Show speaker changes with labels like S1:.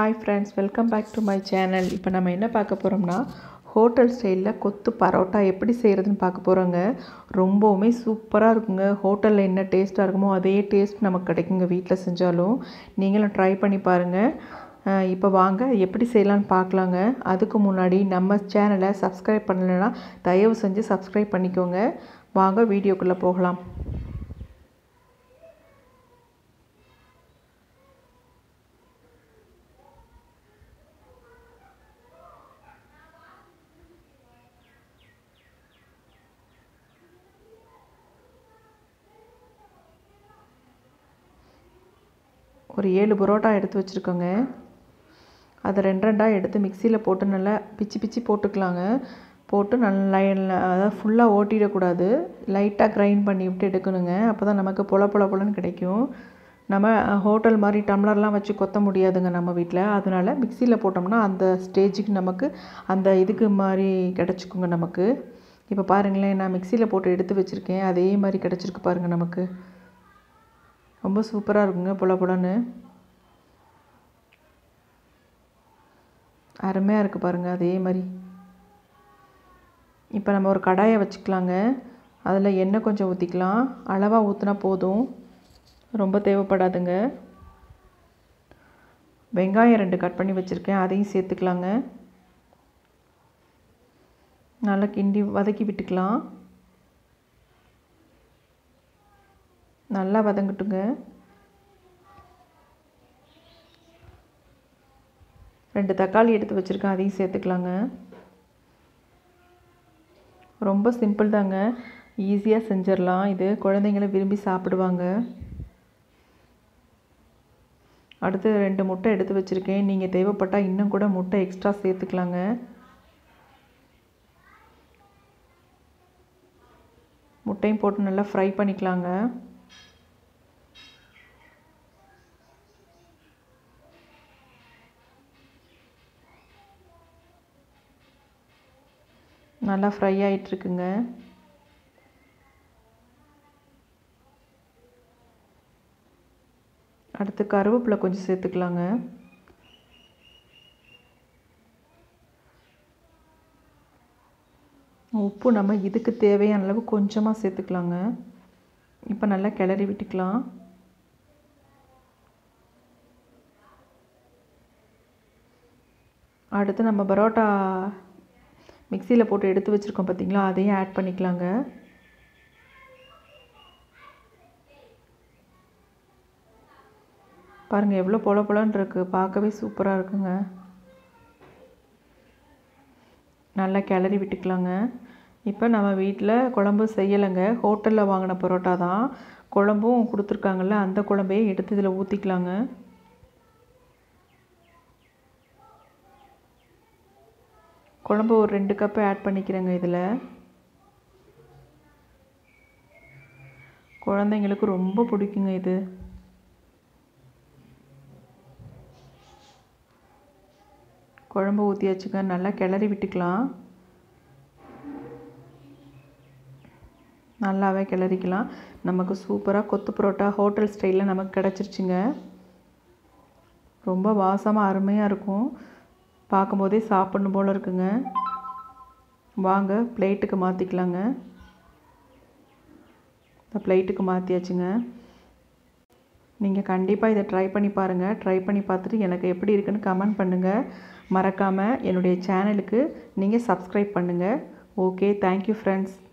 S1: hi friends welcome back to my channel இப்போ நம்ம என்ன பார்க்க போகிறோம்னா ஹோட்டல் ஸ்டைலில் கொத்து பரோட்டா எப்படி செய்கிறதுன்னு பார்க்க போகிறோங்க ரொம்பவுமே சூப்பராக இருக்குங்க ஹோட்டலில் என்ன டேஸ்ட்டாக இருக்குமோ அதே டேஸ்ட் நமக்கு கிடைக்குங்க வீட்டில் செஞ்சாலும் நீங்களும் ட்ரை பண்ணி பாருங்கள் அஹ் இப்போ வாங்க எப்படி செய்யலான்னு பார்க்கலாங்க அதுக்கு முன்னாடி நம்ம சேனலை சப்ஸ்கிரைப் பண்ணலைன்னா தயவு செஞ்சு சப்ஸ்கிரைப் பண்ணிக்கோங்க வாங்க வீடியோக்குள்ளே போகலாம் ஒரு ஏழு பரோட்டா எடுத்து வச்சுருக்கோங்க அதை ரெண்டு ரெண்டாக எடுத்து மிக்சியில் போட்டு நல்லா பிச்சு பிச்சு போட்டுக்கலாங்க போட்டு நல்லா அதாவது ஃபுல்லாக ஓட்டிடக்கூடாது லைட்டாக கிரைண்ட் பண்ணி விட்டு எடுக்கணுங்க அப்போ தான் நமக்கு பொல பொல பொலன்னு கிடைக்கும் நம்ம ஹோட்டல் மாதிரி டம்ளர்லாம் வச்சு கொத்த முடியாதுங்க நம்ம வீட்டில் அதனால மிக்சியில் போட்டோம்னா அந்த ஸ்டேஜுக்கு நமக்கு அந்த இதுக்கு மாதிரி கிடச்சிக்குங்க நமக்கு இப்போ பாருங்களேன் நான் மிக்சியில் போட்டு எடுத்து வச்சுருக்கேன் அதே மாதிரி கிடச்சிருக்கு பாருங்கள் நமக்கு ரொம்ப சூப்பராக இருக்குங்க பொல பொலன்னு அருமையாக இருக்குது பாருங்கள் அதே மாதிரி இப்போ நம்ம ஒரு கடாயை வச்சுக்கலாங்க அதில் எண்ணெய் கொஞ்சம் ஊற்றிக்கலாம் அளவாக ஊற்றினா போதும் ரொம்ப தேவைப்படாதுங்க வெங்காயம் ரெண்டு கட் பண்ணி வச்சுருக்கேன் அதையும் சேர்த்துக்கலாங்க நல்லா கிண்டி வதக்கி விட்டுக்கலாம் நல்லா வதங்கட்டுங்க ரெண்டு தக்காளி எடுத்து வச்சுருக்கேன் அதையும் சேர்த்துக்கலாங்க ரொம்ப சிம்பிள் தாங்க ஈஸியாக செஞ்சிடலாம் இது குழந்தைங்களும் விரும்பி சாப்பிடுவாங்க அடுத்து ரெண்டு முட்டை எடுத்து வச்சுருக்கேன் நீங்கள் தேவைப்பட்டால் இன்னும் கூட முட்டை எக்ஸ்ட்ரா சேர்த்துக்கலாங்க முட்டையும் போட்டு நல்லா ஃப்ரை பண்ணிக்கலாங்க நல்லா ஃப்ரை ஆகிட்டுருக்குங்க அடுத்து கருவேப்பிலை கொஞ்சம் சேர்த்துக்கலாங்க உப்பு நம்ம இதுக்கு தேவையான அளவு கொஞ்சமாக சேர்த்துக்கலாங்க இப்போ நல்லா கிளறி விட்டுக்கலாம் அடுத்து நம்ம பரோட்டா மிக்சியில் போட்டு எடுத்து வச்சுருக்கோம் பார்த்தீங்களா அதையும் ஆட் பண்ணிக்கலாங்க பாருங்கள் எவ்வளோ பொல பொலன்னு இருக்குது பார்க்கவே சூப்பராக இருக்குங்க நல்லா கிளறி விட்டுக்கலாங்க இப்போ நம்ம வீட்டில் குழம்பு செய்யலைங்க ஹோட்டலில் வாங்கின பரோட்டா தான் குழம்பும் கொடுத்துருக்காங்கல்ல அந்த குழம்பையே எடுத்து இதில் ஊற்றிக்கலாங்க குழம்பு ஒரு ரெண்டு கப்பு ஆட் பண்ணிக்கிறேங்க இதில் குழந்தைங்களுக்கு ரொம்ப பிடிக்குங்க இது குழம்பு ஊற்றியாச்சுங்க நல்லா கிளறி விட்டுக்கலாம் நல்லாவே கிளறிக்கலாம் நமக்கு சூப்பராக கொத்து பரோட்டா ஹோட்டல் ஸ்டைலில் நமக்கு கிடச்சிருச்சுங்க ரொம்ப வாசமாக அருமையாக இருக்கும் பார்க்கும்போதே சாப்பிடணும் போல் இருக்குங்க வாங்க பிளேட்டுக்கு மாற்றிக்கலாங்க இந்த பிளேட்டுக்கு மாற்றியாச்சுங்க நீங்கள் கண்டிப்பாக இதை ட்ரை பண்ணி பாருங்கள் ட்ரை பண்ணி பார்த்துட்டு எனக்கு எப்படி இருக்குன்னு கமெண்ட் பண்ணுங்கள் மறக்காமல் என்னுடைய சேனலுக்கு நீங்கள் சப்ஸ்கிரைப் பண்ணுங்கள் ஓகே தேங்க்யூ ஃப்ரெண்ட்ஸ்